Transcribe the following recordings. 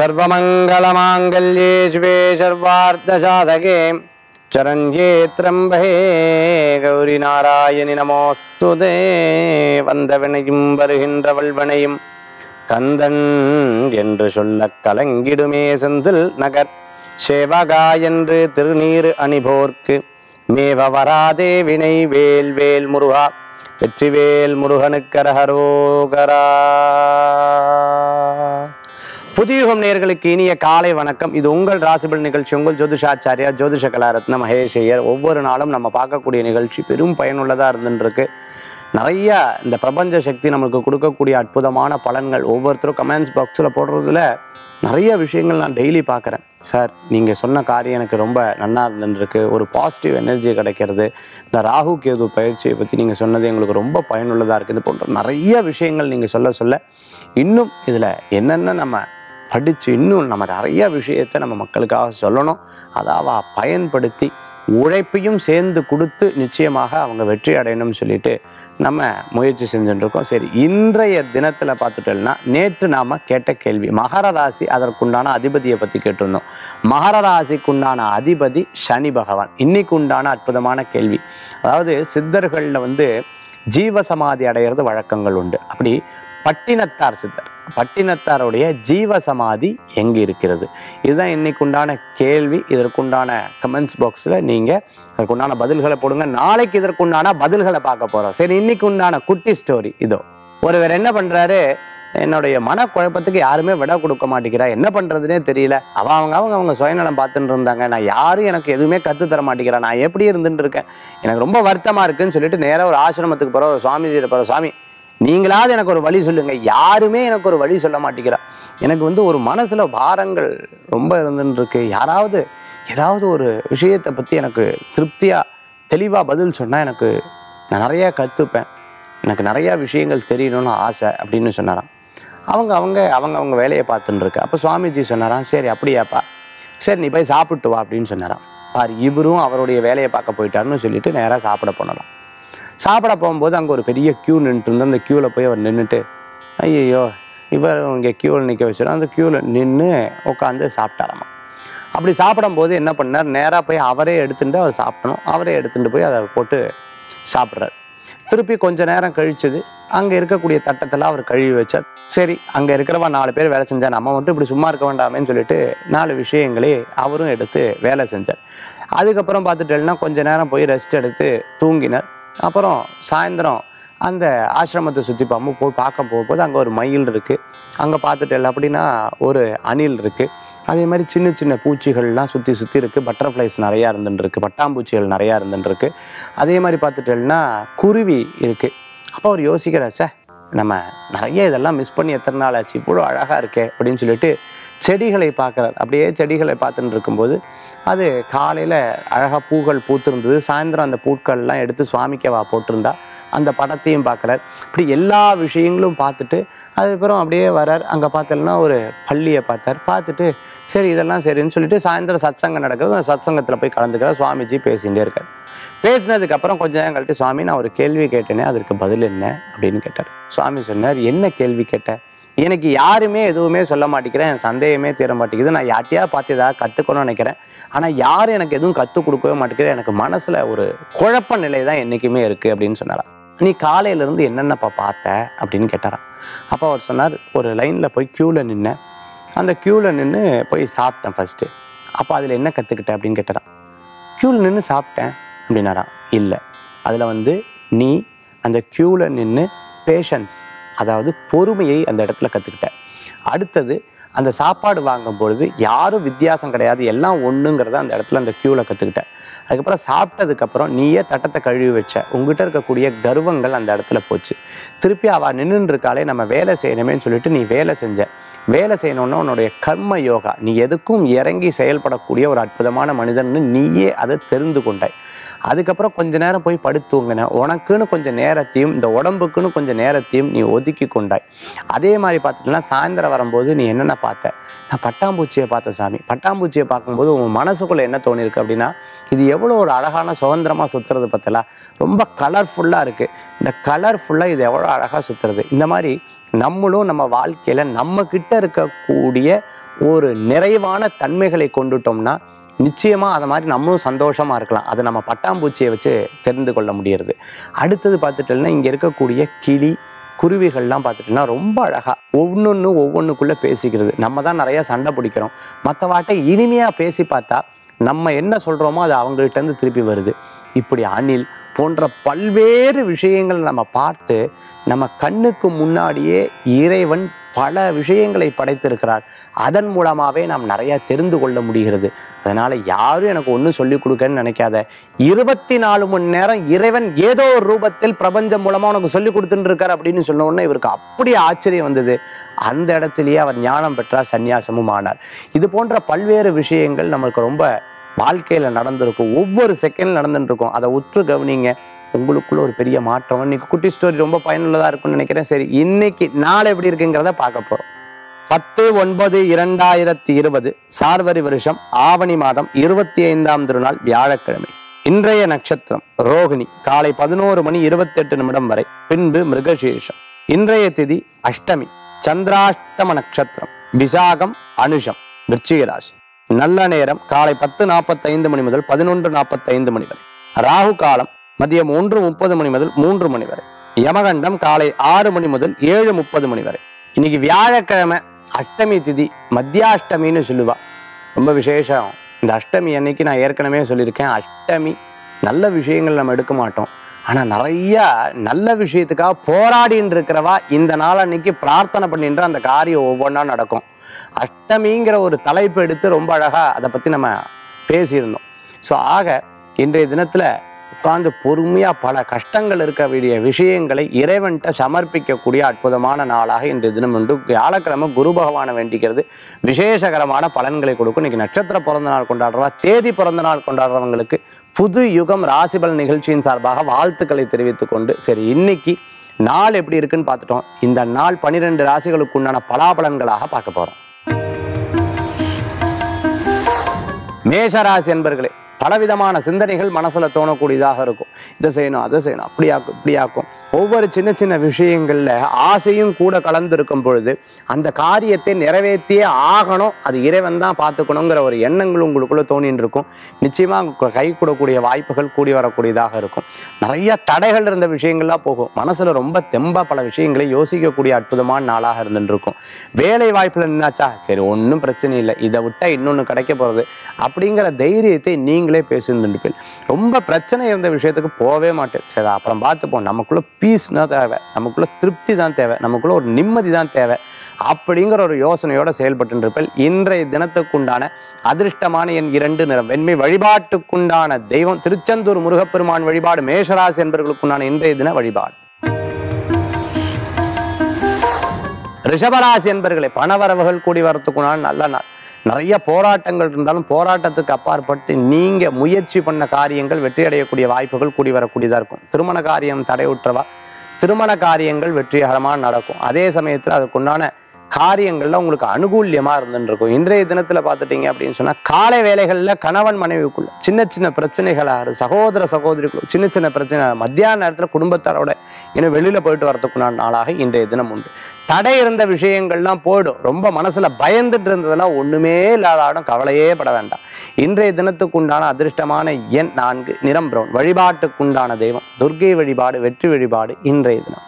सर्वमङ्गलमाङ्गल्ये शिवे सर्वार्थसाधके चरण्ये त्र्यम्बहे கௌரிநாராயணி நமோஸ்து தே வந்தவனையும் வருகின்றவள் வனையும் கந்தன் என்று சொல்லக் கலங்கிடுமே செந்தில் நகர் சேவகா என்று திருநீறு அணிபோர்க்கு மேவ வராதே வினை வேல் வேல் முருகா வெற்றிவேல் முருகனுக்கரஹரோகரா புதியுகம் நேர்களுக்கு இனிய காலை வணக்கம் இது உங்கள் ராசிபல் நிகழ்ச்சி உங்கள் ஜோதிஷாச்சாரியா ஜோதிஷ கலாரத்ன மகேஷ் ஐயர் ஒவ்வொரு நாளும் நம்ம பார்க்கக்கூடிய நிகழ்ச்சி பெரும் பயனுள்ளதாக இருந்துருக்கு நிறைய இந்த பிரபஞ்ச சக்தி நமக்கு கொடுக்கக்கூடிய அற்புதமான பலன்கள் ஒவ்வொருத்தரும் கமெண்ட்ஸ் பாக்ஸில் போடுறதுல நிறைய விஷயங்கள் நான் டெய்லி பார்க்குறேன் சார் நீங்கள் சொன்ன காரியம் எனக்கு ரொம்ப நன்னா இருந்துருக்கு ஒரு பாசிட்டிவ் எனர்ஜி கிடைக்கிறது இந்த ராகு கேது பயிற்சியை பற்றி நீங்கள் சொன்னது எங்களுக்கு ரொம்ப பயனுள்ளதாக இருக்குது போன்ற நிறைய விஷயங்கள் நீங்கள் சொல்ல சொல்ல இன்னும் இதில் என்னென்ன நம்ம படித்து இன்னும் நம்ம நிறைய விஷயத்தை நம்ம மக்களுக்காக சொல்லணும் அதை அவ பயன்படுத்தி உழைப்பையும் சேர்ந்து கொடுத்து நிச்சயமாக அவங்க வெற்றி அடையணும்னு சொல்லிட்டு நம்ம முயற்சி செஞ்சுட்டு இருக்கோம் சரி இன்றைய தினத்தில் பார்த்துட்டோம்னா நேற்று நாம் கேட்ட கேள்வி மகர ராசி அதற்குண்டான அதிபதியை பற்றி கேட்டிருந்தோம் மகர ராசிக்குண்டான அதிபதி சனி பகவான் இன்னைக்கு உண்டான அற்புதமான கேள்வி அதாவது சித்தர்களில் வந்து ஜீவசமாதி அடையிறது வழக்கங்கள் உண்டு அப்படி பட்டினத்தார் சித்தர் பட்டினத்தாருடைய ஜீவசமாதி எங்கே இருக்கிறது இதுதான் இன்னைக்கு உண்டான கேள்வி இதற்குண்டான கமெண்ட்ஸ் பாக்ஸில் நீங்கள் அதற்குண்டான பதில்களை போடுங்க நாளைக்கு இதற்குண்டான பதில்களை பார்க்க போகிறோம் சரி இன்னைக்கு உண்டான குட்டி ஸ்டோரி இதோ ஒருவர் என்ன பண்ணுறாரு என்னுடைய மனக்குழப்பத்துக்கு யாருமே விட கொடுக்க மாட்டேங்கிறா என்ன பண்ணுறதுனே தெரியல அவ அவங்க அவங்க அவங்க சுயநலம் பார்த்துட்டு இருந்தாங்க நான் யாரும் எனக்கு எதுவுமே கற்று தர மாட்டேங்கிறா நான் எப்படி இருந்துட்டு இருக்கேன் எனக்கு ரொம்ப வருத்தமாக இருக்குன்னு சொல்லிட்டு நேராக ஒரு ஆசிரமத்துக்கு போகிற ஒரு சுவாமிஜியில் போகிற சுவாமி நீங்களாவது எனக்கு ஒரு வழி சொல்லுங்க யாருமே எனக்கு ஒரு வழி சொல்ல மாட்டேங்கிறா எனக்கு வந்து ஒரு மனசுல பாரங்கள் ரொம்ப இருந்துன்னு இருக்கு யாராவது ஏதாவது ஒரு விஷயத்தை பற்றி எனக்கு திருப்தியாக தெளிவாக பதில் சொன்னால் எனக்கு நான் நிறையா கற்றுப்பேன் எனக்கு நிறையா விஷயங்கள் தெரியணும்னு ஆசை அப்படின்னு சொன்னாராம் அவங்க அவங்க அவங்க அவங்க வேலையை பார்த்துன்னு இருக்கு அப்போ சுவாமிஜி சொன்னாராம் சரி அப்படியாப்பா சரி நீ போய் சாப்பிட்டு வா அப்படின்னு சொன்னாராம் பாரு இவரும் அவருடைய வேலையை பார்க்க போயிட்டாருன்னு சொல்லிட்டு நேராக சாப்பிட போனலாம் சாப்பிட போகும்போது அங்கே ஒரு பெரிய க்யூ நின்றுட்டு இருந்து அந்த க்யூவில் போய் அவர் நின்றுட்டு ஐயையோ இவர் இங்கே க்யூவில் நிற்க வச்சிடும் அந்த க்யூவில் நின்று உட்காந்து சாப்பிட்டாராமா அப்படி சாப்பிடும்போது என்ன பண்ணார் நேராக போய் அவரே எடுத்துட்டு அவர் சாப்பிடணும் அவரே எடுத்துட்டு போய் அதை போட்டு சாப்பிட்றாரு திருப்பி கொஞ்ச நேரம் கழிச்சது அங்கே இருக்கக்கூடிய தட்டத்தில் அவர் கழுவி வச்சார் சரி அங்கே இருக்கிறவா நாலு பேர் வேலை செஞ்சா நம்ம மட்டும் இப்படி சும்மா இருக்க வேண்டாமேன்னு சொல்லிட்டு நாலு விஷயங்களே அவரும் எடுத்து வேலை செஞ்சார் அதுக்கப்புறம் பார்த்துட்டேன்னா கொஞ்ச நேரம் போய் ரெஸ்ட் எடுத்து தூங்கினார் அப்புறம் சாயந்தரம் அந்த ஆசிரமத்தை சுற்றி பார்ப்போம் போய் பார்க்க போகும்போது அங்கே ஒரு மயில் இருக்குது அங்கே பார்த்துட்டேன் அப்படின்னா ஒரு அணில் இருக்குது அதே மாதிரி சின்ன சின்ன பூச்சிகள்லாம் சுற்றி சுற்றி இருக்குது பட்டர்ஃப்ளைஸ் நிறையா இருந்துட்டு இருக்கு பட்டாம்பூச்சிகள் நிறையா இருந்துட்டு இருக்கு அதே மாதிரி பார்த்துட்டேன்னா குருவி இருக்குது அப்போ அவர் யோசிக்கிறார் சார் நம்ம நிறைய இதெல்லாம் மிஸ் பண்ணி எத்தனை நாள் ஆச்சு இவ்வளோ அழகாக இருக்கே அப்படின்னு சொல்லிட்டு செடிகளை பார்க்குறார் அப்படியே செடிகளை பார்த்துட்டு இருக்கும்போது அது காலையில் அழகாக பூக்கள் பூத்திருந்தது சாயந்தரம் அந்த பூக்கள்லாம் எடுத்து சுவாமிக்கவா போட்டிருந்தா அந்த படத்தையும் பார்க்குறார் இப்படி எல்லா விஷயங்களும் பார்த்துட்டு அதுக்கப்புறம் அப்படியே வரார் அங்கே பார்த்தோம்னா ஒரு பள்ளியை பார்த்தார் பார்த்துட்டு சரி இதெல்லாம் சரின்னு சொல்லிட்டு சாயந்தரம் சத்சங்கம் நடக்குது அந்த சத்சங்கத்தில் போய் கலந்துக்கிறார் சுவாமிஜி பேசிகிட்டே இருக்கார் பேசினதுக்கப்புறம் கொஞ்ச நேரம் கழிட்டு சுவாமி நான் ஒரு கேள்வி கேட்டேனே அதற்கு பதில் என்ன அப்படின்னு கேட்டார் சுவாமி சொன்னார் என்ன கேள்வி கேட்ட எனக்கு யாருமே எதுவுமே சொல்ல மாட்டேங்கிறேன் என் சந்தேகமே தீர மாட்டேங்குது நான் யார்ட்டையா பார்த்து ஏதாவது கற்றுக்கணும்னு நினைக்கிறேன் ஆனால் யாரும் எனக்கு எதுவும் கற்றுக் கொடுக்கவே மாட்டேங்குது எனக்கு மனசில் ஒரு குழப்ப நிலை தான் என்றைக்குமே இருக்குது அப்படின்னு சொன்னாராம் நீ காலையிலேருந்து என்னென்னப்பா பார்த்த அப்படின்னு கேட்டாராம் அப்போ அவர் சொன்னார் ஒரு லைனில் போய் க்யூவில் நின்னேன் அந்த க்யூவில் நின்று போய் சாப்பிட்டேன் ஃபஸ்ட்டு அப்போ அதில் என்ன கற்றுக்கிட்டேன் அப்படின்னு கேட்டாராம் க்யூவில் நின்று சாப்பிட்டேன் அப்படின்னாராம் இல்லை அதில் வந்து நீ அந்த க்யூவில் நின்று பேஷன்ஸ் அதாவது பொறுமையை அந்த இடத்துல கற்றுக்கிட்ட அடுத்தது அந்த சாப்பாடு வாங்கும் பொழுது யாரும் வித்தியாசம் கிடையாது எல்லாம் ஒன்றுங்கிறத அந்த இடத்துல அந்த க்யூவில் கற்றுக்கிட்ட அதுக்கப்புறம் சாப்பிட்டதுக்கப்புறம் நீயே தட்டத்தை கழுவி வச்ச உங்ககிட்ட இருக்கக்கூடிய கர்வங்கள் அந்த இடத்துல போச்சு திருப்பி அவள் நின்றுன்னு இருக்காளே நம்ம வேலை செய்யணுமேன்னு சொல்லிட்டு நீ வேலை செஞ்ச வேலை செய்யணும்னா உன்னுடைய கர்ம யோகா நீ எதுக்கும் இறங்கி செயல்படக்கூடிய ஒரு அற்புதமான மனிதன்னு நீயே அதை தெரிந்து கொண்டாய் அதுக்கப்புறம் கொஞ்ச நேரம் போய் படுத்து தூங்கின உனக்குன்னு கொஞ்சம் நேரத்தையும் இந்த உடம்புக்குன்னு கொஞ்சம் நேரத்தையும் நீ ஒதுக்கி கொண்டாய் அதே மாதிரி பார்த்துட்டுனா சாயந்தரம் வரும்போது நீ என்னென்ன பார்த்த நான் பட்டாம்பூச்சியை பார்த்தேன் சாமி பட்டாம்பூச்சியை பார்க்கும்போது உன் மனசுக்குள்ளே என்ன தோணிருக்கு அப்படின்னா இது எவ்வளோ ஒரு அழகான சுதந்திரமாக சுற்றுறது பார்த்தலாம் ரொம்ப கலர்ஃபுல்லாக இருக்குது இந்த கலர்ஃபுல்லாக இது எவ்வளோ அழகாக சுற்றுறது இந்த மாதிரி நம்மளும் நம்ம வாழ்க்கையில் நம்ம கிட்ட இருக்கக்கூடிய ஒரு நிறைவான தன்மைகளை கொண்டுட்டோம்னா நிச்சயமா அதை மாதிரி நம்மளும் சந்தோஷமா இருக்கலாம் அதை நம்ம பட்டாம்பூச்சியை வச்சு தெரிந்து கொள்ள முடியறது அடுத்தது பார்த்துட்டோம்னா இங்க இருக்கக்கூடிய கிளி குருவிகள்லாம் பார்த்துட்டோம்னா ரொம்ப அழகா ஒவ்வொன்று ஒவ்வொன்றுக்குள்ள பேசிக்கிறது நம்ம தான் நிறைய சண்டை பிடிக்கிறோம் மற்றவாட்டை இனிமையா பேசி பார்த்தா நம்ம என்ன சொல்றோமோ அது அவங்கள்ட்ட இருந்து திருப்பி வருது இப்படி அணில் போன்ற பல்வேறு விஷயங்கள் நம்ம பார்த்து நம்ம கண்ணுக்கு முன்னாடியே இறைவன் பல விஷயங்களை படைத்திருக்கிறார் அதன் மூலமாவே நாம் நிறைய தெரிந்து கொள்ள முடிகிறது அதனால யாரும் எனக்கு ஒன்றும் சொல்லி கொடுக்கன்னு நினைக்காத இருபத்தி நாலு மணி நேரம் இறைவன் ஏதோ ஒரு ரூபத்தில் பிரபஞ்சம் மூலமா உனக்கு சொல்லி கொடுத்துட்டு இருக்கார் அப்படின்னு சொன்ன உடனே இவருக்கு அப்படி ஆச்சரியம் வந்தது அந்த இடத்திலேயே அவர் ஞானம் பெற்றார் சந்நியாசமும் ஆனார் இது போன்ற பல்வேறு விஷயங்கள் நமக்கு ரொம்ப வாழ்க்கையில நடந்திருக்கும் ஒவ்வொரு செகண்ட் நடந்துட்டு இருக்கும் அதை உற்று கவனிங்க உங்களுக்குள்ள ஒரு பெரிய மாற்றம் இன்னைக்கு குட்டி ஸ்டோரி ரொம்ப பயனுள்ளதா இருக்கும்னு நினைக்கிறேன் சரி இன்னைக்கு நாள் எப்படி இருக்குங்கிறத பார்க்க போறோம் பத்து ஒன்பது இரண்டாயிரத்தி இருபது சார்வரி வருஷம் ஆவணி மாதம் இருபத்தி ஐந்தாம் திருநாள் வியாழக்கிழமை இன்றைய நட்சத்திரம் ரோகிணி காலை பதினோரு மணி இருபத்தெட்டு நிமிடம் வரை பின்பு மிருகசீரிஷம் இன்றைய திதி அஷ்டமி சந்திராஷ்டம நட்சத்திரம் விசாகம் அனுஷம் விருச்சிக ராசி நல்ல நேரம் காலை பத்து நாற்பத்தைந்து மணி முதல் பதினொன்று நாற்பத்தைந்து மணி வரை ராகு காலம் மதியம் ஒன்று முப்பது மணி முதல் மூன்று மணி வரை யமகண்டம் காலை ஆறு மணி முதல் ஏழு முப்பது மணி வரை இன்னைக்கு வியாழக்கிழமை அஷ்டமி திதி மத்தியாஷ்டமின்னு சொல்லுவா ரொம்ப விசேஷம் இந்த அஷ்டமி அன்னைக்கு நான் ஏற்கனவே சொல்லியிருக்கேன் அஷ்டமி நல்ல விஷயங்கள் நம்ம எடுக்க மாட்டோம் ஆனா நிறைய நல்ல விஷயத்துக்காக போராடின்னு இருக்கிறவா இந்த நாள் அன்னைக்கு பிரார்த்தனை பண்ணின்ற அந்த காரியம் ஒவ்வொன்றா நடக்கும் அஷ்டமிங்கிற ஒரு தலைப்பு எடுத்து ரொம்ப அழகா அதை பத்தி நம்ம பேசியிருந்தோம் ஸோ ஆக இன்றைய தினத்துல உட்கார்ந்து பொறுமையா பல கஷ்டங்கள் இருக்க வேண்டிய விஷயங்களை இறைவன்கிட்ட சமர்ப்பிக்கக்கூடிய அற்புதமான நாளாக இன்றைய தினம் உண்டு வியாழக்கிழமை குரு பகவானை வேண்டிக்கிறது விசேஷகரமான பலன்களை கொடுக்கும் இன்னைக்கு நட்சத்திர பிறந்த நாள் கொண்டாடுறவா தேதி பிறந்த நாள் கொண்டாடுறவங்களுக்கு புது யுகம் ராசிபல் நிகழ்ச்சியின் சார்பாக வாழ்த்துக்களை தெரிவித்துக் கொண்டு சரி இன்னைக்கு நாள் எப்படி இருக்குன்னு பார்த்துட்டோம் இந்த நாள் பனிரெண்டு ராசிகளுக்கு உண்டான பலாபலன்களாக பார்க்க போறோம் மேஷராசி என்பர்களே பலவிதமான சிந்தனைகள் மனசுல தோணக்கூடியதாக இருக்கும் இதை செய்யணும் அதை செய்யணும் அப்படியாக்கும் இப்படியாக்கும் ஒவ்வொரு சின்ன சின்ன விஷயங்கள்ல ஆசையும் கூட கலந்திருக்கும் பொழுது அந்த காரியத்தை நிறைவேற்றியே ஆகணும் அது இறைவன் தான் பார்த்துக்கணுங்கிற ஒரு எண்ணங்கள் உங்களுக்குள்ள தோணின்னு இருக்கும் நிச்சயமா உங்களுக்கு கை கூடக்கூடிய வாய்ப்புகள் கூடி வரக்கூடியதாக இருக்கும் நிறைய தடைகள் இருந்த விஷயங்கள்லாம் போகும் மனசுல ரொம்ப தெம்பா பல விஷயங்களை யோசிக்கக்கூடிய அற்புதமான நாளாக இருந்துட்டு இருக்கும் வேலை வாய்ப்புல நின்னாச்சா சரி ஒன்றும் பிரச்சனை இல்லை இதை விட்டா இன்னொன்று கிடைக்க போறது அப்படிங்கிற தைரியத்தை நீங்களே பேசியிருந்துட்டு ரொம்ப பிரச்சனை இருந்த விஷயத்துக்கு போகவே மாட்டேன் சரி அப்புறம் பார்த்துப்போம் நமக்குள்ள பீஸ் தான் தேவை நமக்குள்ள திருப்தி தான் தேவை நமக்குள்ள ஒரு நிம்மதி தான் தேவை அப்படிங்கிற ஒரு யோசனையோட செயல்பட்டு இருப்பேன் இன்றைய தினத்துக்குண்டான அதிர்ஷ்டமான என் இரண்டு நிறம் வெண்மை வழிபாட்டுக்குண்டான தெய்வம் திருச்செந்தூர் முருகப்பெருமான் வழிபாடு மேஷராசி என்பவர்களுக்குண்டான இன்றைய தின வழிபாடு ரிஷபராசி என்பர்களே பணவரவுகள் கூடி வரத்துக்குண்டான நல்ல நாள் நிறைய போராட்டங்கள் இருந்தாலும் போராட்டத்துக்கு அப்பாற்பட்டு நீங்க முயற்சி பண்ண காரியங்கள் வெற்றி அடையக்கூடிய வாய்ப்புகள் கூடி வரக்கூடியதா இருக்கும் திருமண காரியம் தடையுற்றவா திருமண காரியங்கள் வெற்றிகரமாக நடக்கும் அதே சமயத்தில் அதுக்குண்டான காரியங்கள்ல உங்களுக்கு அனுகூல்யமா இருந்துட்டு இருக்கும் இன்றைய தினத்துல பார்த்துட்டீங்க அப்படின்னு சொன்னா காலை வேலைகள்ல கணவன் மனைவிக்குள்ள சின்ன சின்ன பிரச்சனைகளா இரு- சகோதர சகோதரிக்குள்ள சின்ன சின்ன பிரச்சனை மத்தியான நேரத்துல குடும்பத்தாரோட இன்னும் வெளியில போயிட்டு வரதுக்குண்டான நாளாக இன்றைய தினம் உண்டு தடை இருந்த விஷயங்கள்லாம் போயிடும் ரொம்ப மனசுல பயந்துட்டு இருந்ததெல்லாம் ஒண்ணுமே இல்லாத ஆடும் கவலையே பட வேண்டாம் இன்றைய தினத்துக்குண்டான அதிர்ஷ்டமான எண் நான்கு நிறம் பிரவுன் வழிபாட்டுக்குண்டான தெய்வம் துர்க்கை வழிபாடு வெற்றி வழிபாடு இன்றைய தினம்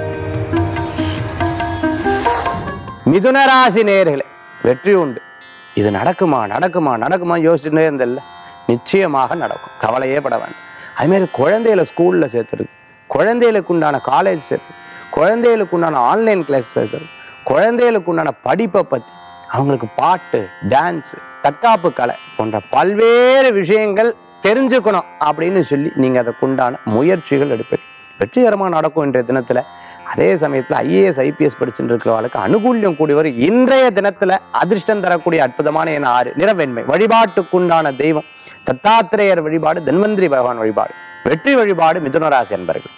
மிதுனராசி நேயர்களே வெற்றி உண்டு இது நடக்குமா நடக்குமா நடக்குமா யோசிச்சுட்டே இருந்தல்ல நிச்சயமாக நடக்கும் கவலையே பட வேண்டாம் அதுமாரி குழந்தைகளை ஸ்கூலில் சேர்த்துருக்கு குழந்தைகளுக்கு உண்டான காலேஜ் சேர்த்து குழந்தைகளுக்கு உண்டான ஆன்லைன் கிளாஸ் சேர்த்துருக்கு குழந்தைகளுக்கு உண்டான படிப்பை பற்றி அவங்களுக்கு பாட்டு டான்ஸ் தற்காப்பு கலை போன்ற பல்வேறு விஷயங்கள் தெரிஞ்சுக்கணும் அப்படின்னு சொல்லி நீங்கள் அதுக்குண்டான முயற்சிகள் எடுப்பீங்க வெற்றிகரமாக நடக்கும் இன்றைய தினத்தில் அதே சமயத்தில் ஐஏஎஸ் ஐபிஎஸ் படிச்சுட்டு இருக்கிறவங்களுக்கு அனுகூல்யம் கூடி வரும் இன்றைய தினத்தில் அதிர்ஷ்டம் தரக்கூடிய அற்புதமான என ஆறு நிறவெண்மை வழிபாட்டுக்குண்டான தெய்வம் தத்தாத்திரேயர் வழிபாடு தன்வந்திரி பகவான் வழிபாடு வெற்றி வழிபாடு மிதுனராசி என்பர்கள்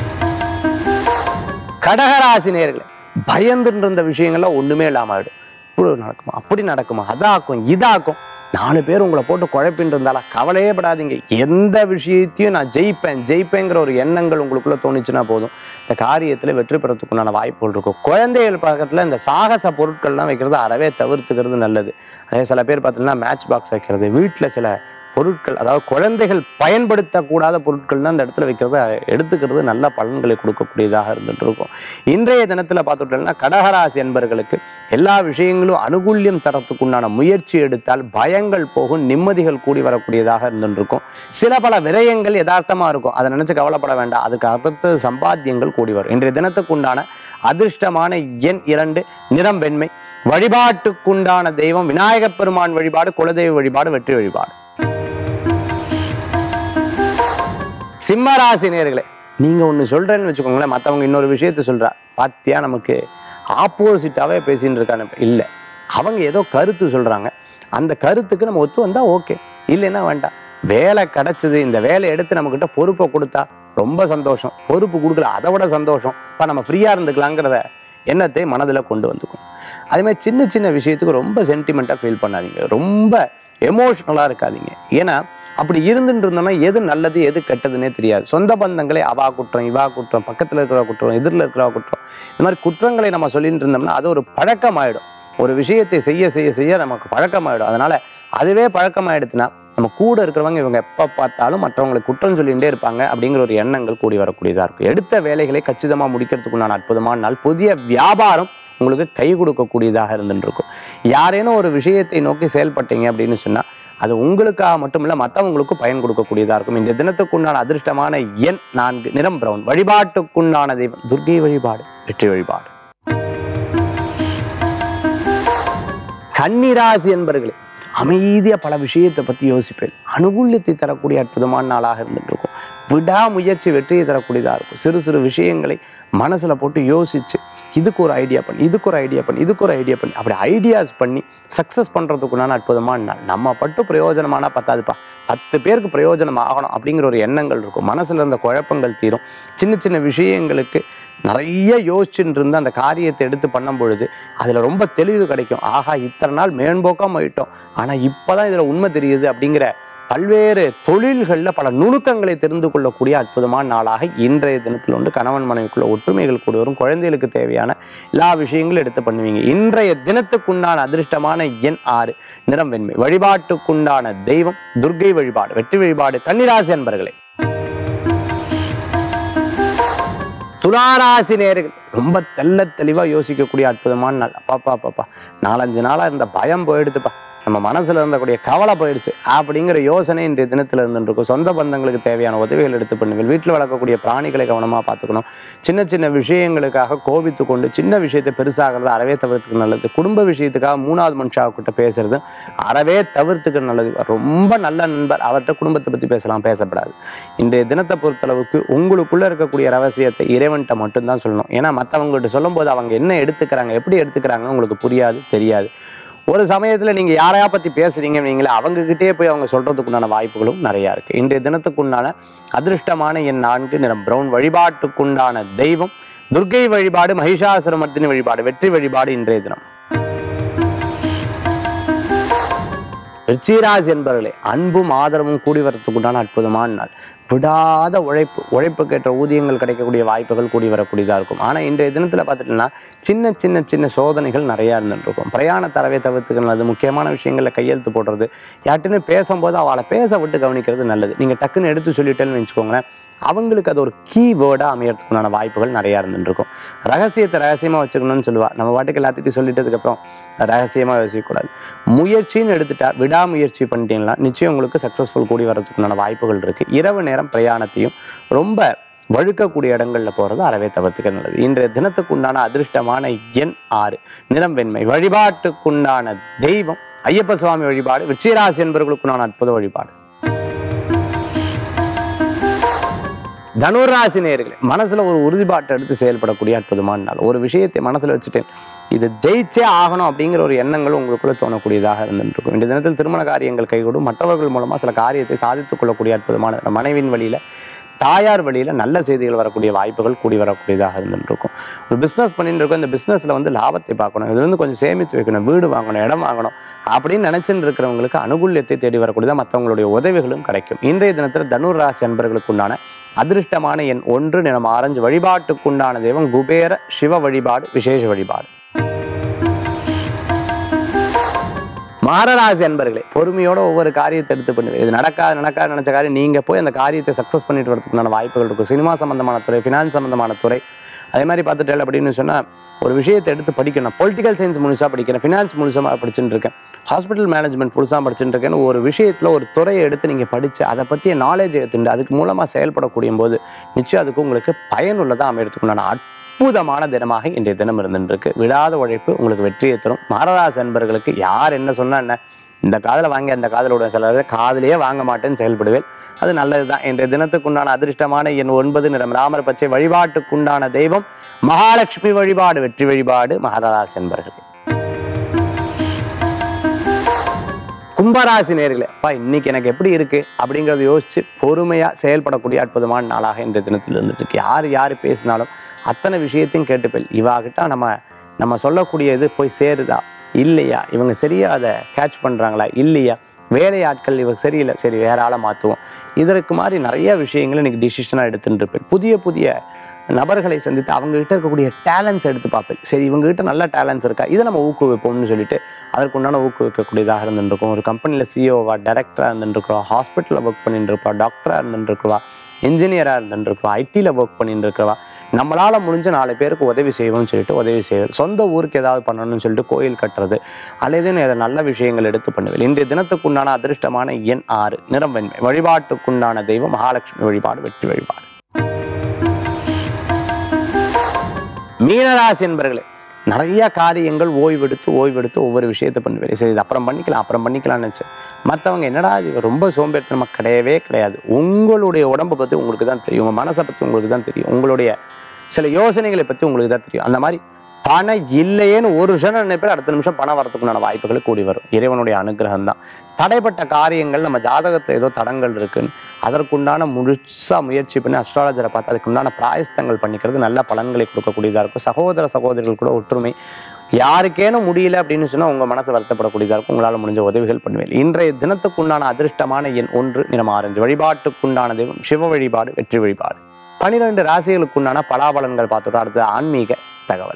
கடகராசி நேர்களே பயந்துட்டு இருந்த விஷயங்கள்லாம் ஒண்ணுமே இல்லாம ஆயிடும் இப்படி நடக்குமா அப்படி நடக்குமா அதாக்கும் இதாக்கும் நாலு பேர் உங்களை போட்டு குழப்பின்னு இருந்தாலும் கவலையே படாதீங்க எந்த விஷயத்தையும் நான் ஜெயிப்பேன் ஜெயிப்பேங்கிற ஒரு எண்ணங்கள் உங்களுக்குள்ள தோணுச்சுன்னா போதும் இந்த காரியத்தில் வெற்றி பெறத்துக்குண்டான வாய்ப்புகள் இருக்கும் குழந்தைகள் பக்கத்தில் இந்த சாகச பொருட்கள்லாம் வைக்கிறது அறவே தவிர்த்துக்கிறது நல்லது அதே சில பேர் பார்த்தீங்கன்னா மேட்ச் பாக்ஸ் வைக்கிறது வீட்டில் சில பொருட்கள் அதாவது குழந்தைகள் பயன்படுத்தக்கூடாத பொருட்கள் தான் அந்த இடத்துல வைக்கிறத எடுத்துக்கிறது நல்ல பலன்களை கொடுக்கக்கூடியதாக இருந்துட்டு இருக்கும் இன்றைய தினத்தில் பார்த்துட்டோம்னா கடகராசி என்பர்களுக்கு எல்லா விஷயங்களும் அனுகூல்யம் தரத்துக்குண்டான முயற்சி எடுத்தால் பயங்கள் போகும் நிம்மதிகள் கூடி வரக்கூடியதாக இருந்துட்டு இருக்கும் சில பல விரயங்கள் யதார்த்தமா இருக்கும் அதை நினைச்சு கவலைப்பட வேண்டாம் அதுக்கு அடுத்து சம்பாத்தியங்கள் கூடி வரும் இன்றைய தினத்துக்குண்டான அதிர்ஷ்டமான எண் இரண்டு நிறம் வெண்மை வழிபாட்டுக்குண்டான தெய்வம் விநாயகப் பெருமான் வழிபாடு குலதெய்வ வழிபாடு வெற்றி வழிபாடு சிம்மராசி நேர்களே நீங்க ஒண்ணு சொல்றேன்னு வச்சுக்கோங்களேன் மத்தவங்க இன்னொரு விஷயத்த சொல்றா பாத்தியா நமக்கு ஆப்போசிட்டாவே பேசின்னு இருக்கானு இல்ல அவங்க ஏதோ கருத்து சொல்றாங்க அந்த கருத்துக்கு நம்ம ஒத்து வந்தா ஓகே இல்லைன்னா வேண்டாம் வேலை கிடைச்சது இந்த வேலையை எடுத்து நம்மக்கிட்ட பொறுப்பை கொடுத்தா ரொம்ப சந்தோஷம் பொறுப்பு கொடுக்கல அதை விட சந்தோஷம் இப்போ நம்ம ஃப்ரீயா இருந்துக்கலாங்கிறத எண்ணத்தை மனதில் கொண்டு வந்துக்கணும் அதே மாதிரி சின்ன சின்ன விஷயத்துக்கு ரொம்ப சென்டிமெண்ட்டாக ஃபீல் பண்ணாதீங்க ரொம்ப எமோஷ்னலாக இருக்காதீங்க ஏன்னா அப்படி இருந்துட்டு இருந்தோம்னா எது நல்லது எது கெட்டதுன்னே தெரியாது சொந்த பந்தங்களே அவா குற்றம் இவா குற்றம் பக்கத்தில் இருக்கிற குற்றம் எதிரில் இருக்கிற குற்றம் இந்த மாதிரி குற்றங்களை நம்ம சொல்லிட்டு இருந்தோம்னா அது ஒரு பழக்கமாயிடும் ஒரு விஷயத்தை செய்ய செய்ய செய்ய நமக்கு பழக்கமாயிடும் அதனால அதுவே பழக்கமாயிடுச்சுன்னா நம்ம கூட இருக்கிறவங்க இவங்க எப்போ பார்த்தாலும் மற்றவங்களுக்கு குற்றம் சொல்லிகிட்டே இருப்பாங்க அப்படிங்கிற ஒரு எண்ணங்கள் கூடி வரக்கூடியதாக இருக்கும் எடுத்த வேலைகளை கச்சிதமாக முடிக்கிறதுக்குண்டான அற்புதமான நாள் புதிய வியாபாரம் உங்களுக்கு கை கொடுக்கக்கூடியதாக இருந்துட்டு இருக்கும் யாரேனும் ஒரு விஷயத்தை நோக்கி செயல்பட்டீங்க அப்படின்னு சொன்னால் அது உங்களுக்காக மட்டும் இல்லை மற்றவங்களுக்கும் பயன் கொடுக்கக்கூடியதாக இருக்கும் இந்த தினத்துக்குண்டான அதிர்ஷ்டமான எண் நான்கு நிறம் பிரவுன் வழிபாட்டுக்குண்டான தெய்வம் துர்கை வழிபாடு வெற்றி வழிபாடு கன்னிராசி என்பர்களே அமைதியாக பல விஷயத்தை பற்றி யோசிப்பேன் அனுகூல்யத்தை தரக்கூடிய அற்புதமான நாளாக இருந்துட்டு இருக்கும் விடாமுயற்சி வெற்றியை தரக்கூடியதாக இருக்கும் சிறு சிறு விஷயங்களை மனசில் போட்டு யோசிச்சு இதுக்கு ஒரு ஐடியா பண்ணி இதுக்கு ஒரு ஐடியா பண்ணி இதுக்கு ஒரு ஐடியா பண்ணி அப்படி ஐடியாஸ் பண்ணி சக்ஸஸ் பண்ணுறதுக்குண்டான அற்புதமான நாள் நம்ம பட்டு பிரயோஜனமானா பத்தாதுப்பா பத்து பேருக்கு பிரயோஜனம் ஆகணும் அப்படிங்கிற ஒரு எண்ணங்கள் இருக்கும் மனசில் இருந்த குழப்பங்கள் தீரும் சின்ன சின்ன விஷயங்களுக்கு நிறைய யோசிச்சுட்டு இருந்து அந்த காரியத்தை எடுத்து பண்ணும் பொழுது அதில் ரொம்ப தெளிவு கிடைக்கும் ஆஹா இத்தனை நாள் மேம்போக்காக போயிட்டோம் ஆனால் இப்போ தான் இதில் உண்மை தெரியுது அப்படிங்கிற பல்வேறு தொழில்களில் பல நுணுக்கங்களை தெரிந்து கொள்ளக்கூடிய அற்புதமான நாளாக இன்றைய தினத்தில் வந்து கணவன் மனைவிக்குள்ள ஒற்றுமைகள் கூடி வரும் குழந்தைகளுக்கு தேவையான எல்லா விஷயங்களும் எடுத்து பண்ணுவீங்க இன்றைய தினத்துக்குண்டான அதிர்ஷ்டமான எண் ஆறு நிறம் வெண்மை வழிபாட்டுக்குண்டான தெய்வம் துர்க்கை வழிபாடு வெற்றி வழிபாடு கன்னிராசி என்பர்களே துளாராசி நேர்கள் ரொம்ப தெள்ள தெளிவாக யோசிக்கக்கூடிய அற்புதமான நாள் அப்பாப்பா அப்பாப்பா நாலஞ்சு நாளாக இருந்த பயம் போயிடுதுப்பா நம்ம மனசில் இருந்தக்கூடிய கவலை போயிடுச்சு அப்படிங்கிற யோசனை இன்றைய தினத்தில் இருந்துருக்கும் சொந்த பந்தங்களுக்கு தேவையான உதவிகள் எடுத்து பண்ணுங்கள் வீட்டில் வளர்க்கக்கூடிய பிராணிகளை கவனமாக பார்த்துக்கணும் சின்ன சின்ன விஷயங்களுக்காக கோபித்து கொண்டு சின்ன விஷயத்தை பெருசாகிறது அறவே தவிர்த்துக்கு நல்லது குடும்ப விஷயத்துக்காக மூணாவது மனுஷாக்கிட்ட பேசுறது அறவே தவிர்த்துக்க நல்லது ரொம்ப நல்ல நண்பர் அவர்கிட்ட குடும்பத்தை பற்றி பேசலாம் பேசப்படாது இன்றைய தினத்தை பொறுத்தளவுக்கு உங்களுக்குள்ள இருக்கக்கூடிய ரகசியத்தை இறைவன்கிட்ட மட்டும்தான் சொல்லணும் ஏன்னா மற்றவங்கள்ட்ட சொல்லும்போது அவங்க என்ன எடுத்துக்கிறாங்க எப்படி எடுத்துக்கிறாங்கன்னு உங்களுக்கு புரியாது தெரியாது ஒரு சமயத்தில் நீங்கள் யாரையா பற்றி பேசுறீங்க நீங்களே அவங்கக்கிட்டே போய் அவங்க சொல்கிறதுக்குண்டான வாய்ப்புகளும் நிறையா இருக்குது இன்றைய தினத்துக்குண்டான அதிர்ஷ்டமான என் நான்கு நிறம் பிரவுன் வழிபாட்டுக்குண்டான தெய்வம் துர்க்கை வழிபாடு மகிஷாசுரமர்த்தினி வழிபாடு வெற்றி வழிபாடு இன்றைய தினம் ரிச்சிராசி என்பவர்களே அன்பும் ஆதரவும் கூடி வரத்துக்குண்டான அற்புதமான நாள் விடாத உழைப்பு உழைப்புக்கேற்ற ஊதியங்கள் கிடைக்கக்கூடிய வாய்ப்புகள் கூடி வரக்கூடியதாக இருக்கும் ஆனால் இன்றைய தினத்தில் பார்த்துட்டோம்னா சின்ன சின்ன சின்ன சோதனைகள் நிறையா இருந்துட்டு இருக்கும் பிரயாண தரவை தவிர்த்துக்கிறது அது முக்கியமான விஷயங்களில் கையெழுத்து போடுறது யார்ட்டுன்னு பேசும்போது அவளை பேச விட்டு கவனிக்கிறது நல்லது நீங்கள் டக்குன்னு எடுத்து சொல்லிட்டேன்னு வச்சுக்கோங்களேன் அவங்களுக்கு அது ஒரு கீ வேர்டாக அமையறதுக்குண்டான வாய்ப்புகள் நிறையா இருந்துட்டு இருக்கும் ரகசியத்தை ரகசியமாக வச்சுக்கணும்னு சொல்லுவா நம்ம பாட்டுக்கு எல்லாத்துக்கும் சொல்லிட்டதுக்கப்புறம் ரகசியமாக யோசிக்கக்கூடாது முயற்சின்னு எடுத்துட்டா விடாமுயற்சி பண்ணிட்டீங்கன்னா நிச்சயம் உங்களுக்கு சக்ஸஸ்ஃபுல் கூடி வரதுக்குண்டான வாய்ப்புகள் இருக்குது இரவு நேரம் பிரயாணத்தையும் ரொம்ப வழுக்கக்கூடிய இடங்களில் போகிறது அறவே தவிர்த்துக்க நல்லது இன்றைய தினத்துக்கு உண்டான அதிர்ஷ்டமான எண் ஆறு நிறம் வெண்மை வழிபாட்டுக்குண்டான தெய்வம் ஐயப்ப சுவாமி வழிபாடு விருச்சிகராசி என்பவர்களுக்குண்டான அற்புத வழிபாடு தனுராசி நேர்களே மனசுல ஒரு உறுதிப்பாட்டை எடுத்து செயல்படக்கூடிய அற்புதமான நாள் ஒரு விஷயத்தை மனசுல வச்சுட்டேன் இது ஜெயிச்சே ஆகணும் அப்படிங்கிற ஒரு எண்ணங்கள் உங்களுக்குள்ள தோணக்கூடியதாக இருந்துருக்கும் இந்த தினத்தில் திருமண காரியங்கள் கைகூடும் மற்றவர்கள் மூலமா சில காரியத்தை சாதித்துக் கொள்ளக்கூடிய அற்புதமான மனைவின் வழியில தாயார் வழியில நல்ல செய்திகள் வரக்கூடிய வாய்ப்புகள் கூடி வரக்கூடியதாக இருந்துருக்கும் ஒரு பிஸ்னஸ் பண்ணிட்டு இருக்கோம் இந்த பிஸ்னஸில் வந்து லாபத்தை பார்க்கணும் இதுலேருந்து கொஞ்சம் சேமித்து வைக்கணும் வீடு வாங்கணும் இடம் வாங்கணும் அப்படின்னு நினச்சிட்டு இருக்கிறவங்களுக்கு அனுகூல்யத்தை தேடி வரக்கூடியதாக மற்றவங்களுடைய உதவிகளும் கிடைக்கும் இன்றைய தினத்தில் தனுர் ராசி அன்பர்களுக்கு உண்டான அதிர்ஷ்டமான எண் ஒன்று நிறம் ஆரஞ்சு வழிபாட்டுக்குண்டான தெய்வம் குபேர சிவ வழிபாடு விசேஷ வழிபாடு மாரராசி அன்பர்களே பொறுமையோட ஒவ்வொரு காரியத்தை எடுத்து பண்ணுவேன் இது நடக்காது நடக்காது நினைச்ச காரியம் நீங்க போய் அந்த காரியத்தை சக்ஸஸ் பண்ணிட்டு வரதுக்குண்டான வாய்ப்புகள் இருக்கும் சினிமா சம்பந்தமான துறை ஃபினான்ஸ் சம்பந்தமான துறை அதே மாதிரி பார்த்துட்டேன் அப்படின்னு சொன்னா ஒரு விஷயத்தை எடுத்து படிக்கணும் பொலிட்டிக்கல் சயின்ஸ் முழுசா படிக்கிறேன் ஃபினான்ஸ் முழுசா படிச்சுட்டு இருக்கேன் ஹாஸ்பிட்டல் மேனேஜ்மெண்ட் புதுசாக படிச்சுட்டு இருக்கேன்னு ஒரு விஷயத்தில் ஒரு துறையை எடுத்து நீங்கள் படித்து அதை பற்றிய நாலேஜ் எடுத்துட்டு அதுக்கு மூலமாக செயல்படக்கூடிய போது நிச்சயம் அதுக்கு உங்களுக்கு பயனுள்ளதாக அமையறதுக்குண்டான அற்புதமான தினமாக இன்றைய தினம் இருந்துருக்கு விடாத உழைப்பு உங்களுக்கு வெற்றியை தரும் மாரராசி அன்பர்களுக்கு யார் என்ன சொன்னா என்ன இந்த காதில் வாங்கி அந்த காதில் விட சில காதிலேயே வாங்க மாட்டேன்னு செயல்படுவேன் அது நல்லது தான் இன்றைய தினத்துக்குண்டான அதிர்ஷ்டமான எண் ஒன்பது நிறம் ராமர் பச்சை வழிபாட்டுக்குண்டான தெய்வம் மகாலட்சுமி வழிபாடு வெற்றி வழிபாடு மகாராசி அன்பர்கள் கும்பராசி நேர்களே அப்பா இன்னைக்கு எனக்கு எப்படி இருக்கு அப்படிங்கறத யோசிச்சு பொறுமையா செயல்படக்கூடிய அற்புதமான நாளாக இன்றைய தினத்தில் இருந்துட்டு இருக்கு யார் யார் பேசினாலும் அத்தனை விஷயத்தையும் கேட்டுப்பேன் இவாகிட்ட நம்ம நம்ம சொல்லக்கூடிய இது போய் சேருதா இல்லையா இவங்க சரியா அதை கேட்ச் பண்றாங்களா இல்லையா வேலையாட்கள் இவங்க சரியில்லை சரி வேற ஆளை மாற்றுவோம் இதற்கு மாதிரி நிறைய விஷயங்களை இன்னைக்கு டிசிஷனாக எடுத்துட்டு இருப்பேன் புதிய புதிய நபர்களை சந்தித்து அவங்க கிட்ட இருக்கக்கூடிய டேலண்ட்ஸ் எடுத்து பார்ப்பேன் சரி இவங்க கிட்ட நல்ல டேலண்ட்ஸ் இருக்கா இதை நம்ம ஊக்குவிப்போம்னு சொல்லிட்டு அதற்குண்டான ஊக்குவிக்கக்கூடியதாக இருந்துருக்கும் ஒரு கம்பெனியில் சிஓவா டைரக்டராக இருந்துருக்குறோம் ஹாஸ்பிட்டலில் ஒர்க் பண்ணிட்டு இருப்பா டாக்டராக இருந்துருக்குவா இன்ஜினியராக இருந்துருக்குவா ஐடியில் ஒர்க் பண்ணிட்டு இருக்கவா நம்மளால முடிஞ்ச நாலு பேருக்கு உதவி செய்வோம்னு சொல்லிட்டு உதவி செய்வது சொந்த ஊருக்கு ஏதாவது பண்ணணும்னு சொல்லிட்டு கோயில் கட்டுறது அல்லது அதை நல்ல விஷயங்கள் எடுத்து பண்ணுவேன் இன்றைய தினத்துக்குண்டான அதிர்ஷ்டமான எண் ஆறு நிறம் வெண்மை வழிபாட்டுக்குண்டான தெய்வம் மகாலட்சுமி வழிபாடு வெற்றி வழிபாடு மீனராசி என்பர்களே நிறைய காரியங்கள் ஓய்வெடுத்து ஓய்வெடுத்து ஒவ்வொரு விஷயத்தை பண்ணுவேன் சரி இது அப்புறம் பண்ணிக்கலாம் அப்புறம் பண்ணிக்கலாம்னு நினச்சேன் மற்றவங்க என்னடா இது ரொம்ப சோம்பேறித்தனமா கிடையவே கிடையாது உங்களுடைய உடம்பை பற்றி உங்களுக்கு தான் தெரியும் உங்கள் மனசை பற்றி உங்களுக்கு தான் தெரியும் உங்களுடைய சில யோசனைகளை பற்றி உங்களுக்கு தான் தெரியும் அந்த மாதிரி பணம் இல்லையேன்னு ஒரு நிமிஷம் நினைப்பேன் அடுத்த நிமிஷம் பணம் வரதுக்குண்டான வாய்ப்புகள் கூடி வரும் இறைவனுடைய அனுகிரகம் தான் தடைப்பட்ட காரியங்கள் நம்ம ஜாதகத்தில் ஏதோ தடங்கள் இருக்குன்னு அதற்குண்டான முழுசா முயற்சி பண்ணி அஸ்ட்ராலஜரை பார்த்து அதுக்குண்டான பிராயஸ்தங்கள் பண்ணிக்கிறது நல்ல பலன்களை கொடுக்கக்கூடியதாக இருக்கும் சகோதர சகோதரிகள் கூட ஒற்றுமை யாருக்கேனும் முடியல அப்படின்னு சொன்னா உங்க மனசு வருத்தப்படக்கூடியதாக இருக்கும் உங்களால் முடிஞ்ச உதவிகள் பண்ணுவேன் இன்றைய தினத்துக்குண்டான அதிர்ஷ்டமான எண் ஒன்று நிறம் ஆரஞ்சு வழிபாட்டுக்குண்டான தெய்வம் சிவ வழிபாடு வெற்றி வழிபாடு பனிரெண்டு ராசிகளுக்குண்டான பலாபலன்கள் பார்த்துட்டோம் அடுத்து ஆன்மீக தகவல்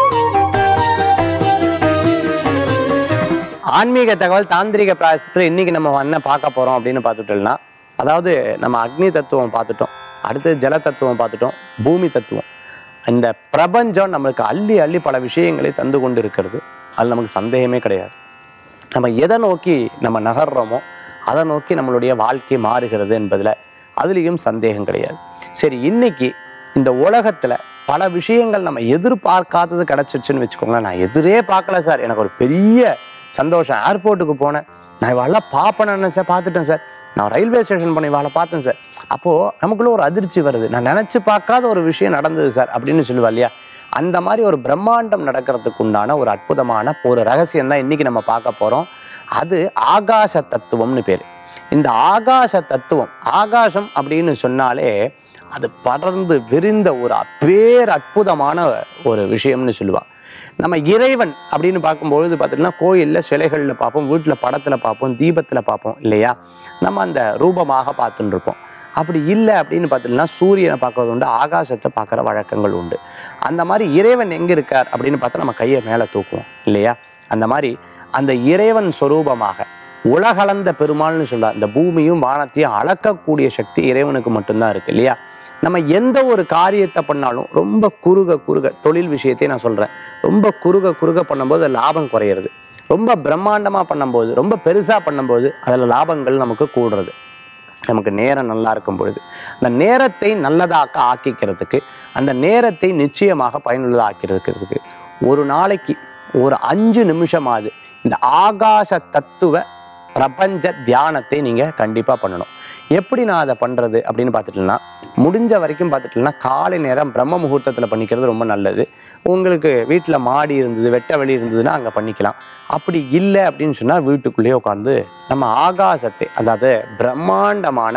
ஆன்மீக தகவல் தாந்திரிக பிராயசத்தில் இன்னைக்கு நம்ம என்ன பார்க்க போறோம் அப்படின்னு பார்த்துட்டோம்னா அதாவது நம்ம அக்னி தத்துவம் பார்த்துட்டோம் அடுத்து ஜல தத்துவம் பார்த்துட்டோம் பூமி தத்துவம் இந்த பிரபஞ்சம் நம்மளுக்கு அள்ளி அள்ளி பல விஷயங்களை தந்து கொண்டு இருக்கிறது அது நமக்கு சந்தேகமே கிடையாது நம்ம எதை நோக்கி நம்ம நகர்றோமோ அதை நோக்கி நம்மளுடைய வாழ்க்கை மாறுகிறது என்பதில் அதுலேயும் சந்தேகம் கிடையாது சரி இன்னைக்கு இந்த உலகத்தில் பல விஷயங்கள் நம்ம எதிர்பார்க்காதது கிடச்சிருச்சுன்னு வச்சுக்கோங்களேன் நான் எதிரே பார்க்கல சார் எனக்கு ஒரு பெரிய சந்தோஷம் ஏர்போர்ட்டுக்கு போனேன் நான் இவாளெல்லாம் பார்ப்பேன்னு சார் பார்த்துட்டேன் சார் நான் ரயில்வே ஸ்டேஷன் போனேன் இவாளை பார்த்தேன் சார் அப்போது நமக்குள்ள ஒரு அதிர்ச்சி வருது நான் நினச்சி பார்க்காத ஒரு விஷயம் நடந்தது சார் அப்படின்னு சொல்லுவா இல்லையா அந்த மாதிரி ஒரு பிரம்மாண்டம் நடக்கிறதுக்கு உண்டான ஒரு அற்புதமான ஒரு ரகசியம் தான் இன்னைக்கு நம்ம பார்க்க போகிறோம் அது ஆகாச தத்துவம்னு பேர் இந்த ஆகாச தத்துவம் ஆகாசம் அப்படின்னு சொன்னாலே அது படர்ந்து விரிந்த ஒரு பேர் அற்புதமான ஒரு விஷயம்னு சொல்லுவா நம்ம இறைவன் அப்படின்னு பார்க்கும்பொழுது பார்த்தீங்கன்னா கோயிலில் சிலைகளில் பார்ப்போம் வீட்டில் படத்தில் பார்ப்போம் தீபத்தில் பார்ப்போம் இல்லையா நம்ம அந்த ரூபமாக பார்த்துட்டு இருப்போம் அப்படி இல்லை அப்படின்னு பார்த்தீங்கன்னா சூரியனை பார்க்கறது உண்டு ஆகாசத்தை பார்க்குற வழக்கங்கள் உண்டு அந்த மாதிரி இறைவன் எங்கே இருக்கார் அப்படின்னு பார்த்தா நம்ம கையை மேலே தூக்குவோம் இல்லையா அந்த மாதிரி அந்த இறைவன் சொரூபமாக உலகளந்த பெருமாள்னு சொல்ல இந்த பூமியும் வானத்தையும் அளக்கக்கூடிய சக்தி இறைவனுக்கு மட்டும்தான் இருக்கு இல்லையா நம்ம எந்த ஒரு காரியத்தை பண்ணாலும் ரொம்ப குறுக குறுக தொழில் விஷயத்தையும் நான் சொல்கிறேன் ரொம்ப குறுக குறுக பண்ணும்போது அது லாபம் குறையிறது ரொம்ப பிரம்மாண்டமாக பண்ணும்போது ரொம்ப பெருசாக பண்ணும்போது அதில் லாபங்கள் நமக்கு கூடுறது நமக்கு நேரம் நல்லா இருக்கும் பொழுது அந்த நேரத்தை நல்லதாக்க ஆக்கிக்கிறதுக்கு அந்த நேரத்தை நிச்சயமாக பயனுள்ளதாக ஆக்கிறதுக்கு ஒரு நாளைக்கு ஒரு அஞ்சு நிமிஷமாவது இந்த ஆகாச தத்துவ பிரபஞ்ச தியானத்தை நீங்கள் கண்டிப்பாக பண்ணணும் எப்படி நான் அதை பண்ணுறது அப்படின்னு பார்த்துட்டேன்னா முடிஞ்ச வரைக்கும் பார்த்துட்டேன்னா காலை நேரம் பிரம்ம முகூர்த்தத்தில் பண்ணிக்கிறது ரொம்ப நல்லது உங்களுக்கு வீட்டில் மாடி இருந்தது வெட்ட வெளி இருந்ததுன்னா அங்கே பண்ணிக்கலாம் அப்படி இல்லை அப்படின்னு சொன்னால் வீட்டுக்குள்ளேயே உட்காந்து நம்ம ஆகாசத்தை அதாவது பிரம்மாண்டமான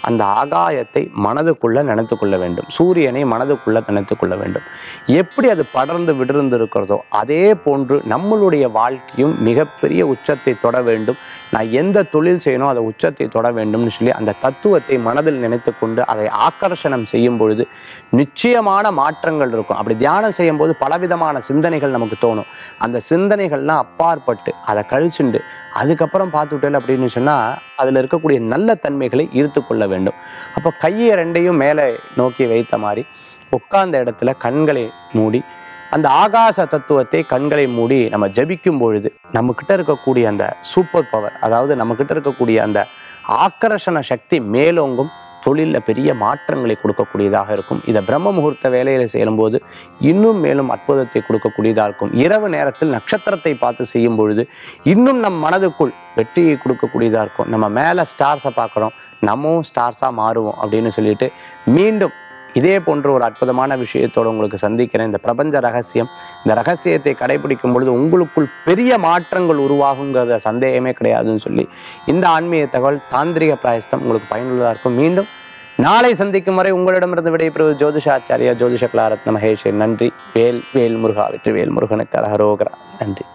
அந்த ஆகாயத்தை மனதுக்குள்ள நினைத்து கொள்ள வேண்டும் சூரியனை மனதுக்குள்ள நினைத்து கொள்ள வேண்டும் எப்படி அது படர்ந்து விடர்ந்து இருக்கிறதோ அதே போன்று நம்மளுடைய வாழ்க்கையும் மிகப்பெரிய உச்சத்தை தொட வேண்டும் நான் எந்த தொழில் செய்யணும் அதை உச்சத்தை தொட வேண்டும்னு சொல்லி அந்த தத்துவத்தை மனதில் நினைத்து கொண்டு அதை ஆக்கர்ஷணம் செய்யும் பொழுது நிச்சயமான மாற்றங்கள் இருக்கும் அப்படி தியானம் செய்யும் போது பலவிதமான சிந்தனைகள் நமக்கு தோணும் அந்த சிந்தனைகள்லாம் அப்பாற்பட்டு அதை கழிச்சுண்டு அதுக்கப்புறம் பார்த்துட்டேன் அப்படின்னு சொன்னால் அதில் இருக்கக்கூடிய நல்ல தன்மைகளை ஈர்த்து கொள்ள வேண்டும் அப்போ கையை ரெண்டையும் மேலே நோக்கி வைத்த மாதிரி உட்கார்ந்த இடத்துல கண்களை மூடி அந்த ஆகாச தத்துவத்தை கண்களை மூடி நம்ம ஜபிக்கும் பொழுது நம்மக்கிட்ட இருக்கக்கூடிய அந்த சூப்பர் பவர் அதாவது நம்மக்கிட்ட இருக்கக்கூடிய அந்த ஆக்கர்ஷண சக்தி மேலோங்கும் தொழிலில் பெரிய மாற்றங்களை கொடுக்கக்கூடியதாக இருக்கும் இதை பிரம்ம முகூர்த்த வேலையில் செய்யும்போது இன்னும் மேலும் அற்புதத்தை கொடுக்கக்கூடியதாக இருக்கும் இரவு நேரத்தில் நட்சத்திரத்தை பார்த்து செய்யும் பொழுது இன்னும் நம் மனதுக்குள் வெற்றியை கொடுக்கக்கூடியதாக இருக்கும் நம்ம மேலே ஸ்டார்ஸை பார்க்குறோம் நம்மவும் ஸ்டார்ஸாக மாறுவோம் அப்படின்னு சொல்லிட்டு மீண்டும் இதே போன்ற ஒரு அற்புதமான விஷயத்தோடு உங்களுக்கு சந்திக்கிறேன் இந்த பிரபஞ்ச ரகசியம் இந்த ரகசியத்தை கடைபிடிக்கும் பொழுது உங்களுக்குள் பெரிய மாற்றங்கள் உருவாகுங்கிறத சந்தேகமே கிடையாதுன்னு சொல்லி இந்த ஆன்மீக தகவல் தாந்திரிக பிராயஸ்தம் உங்களுக்கு பயனுள்ளதாக இருக்கும் மீண்டும் நாளை சந்திக்கும் வரை உங்களிடமிருந்து விடைபெறுவது ஜோதிஷாச்சாரியா ஜோதிஷ கலாரத்ன மகேஷ் நன்றி வேல் வேல் முருகா வெற்றி வேல் முருகனுக்கு அரகரோகரா நன்றி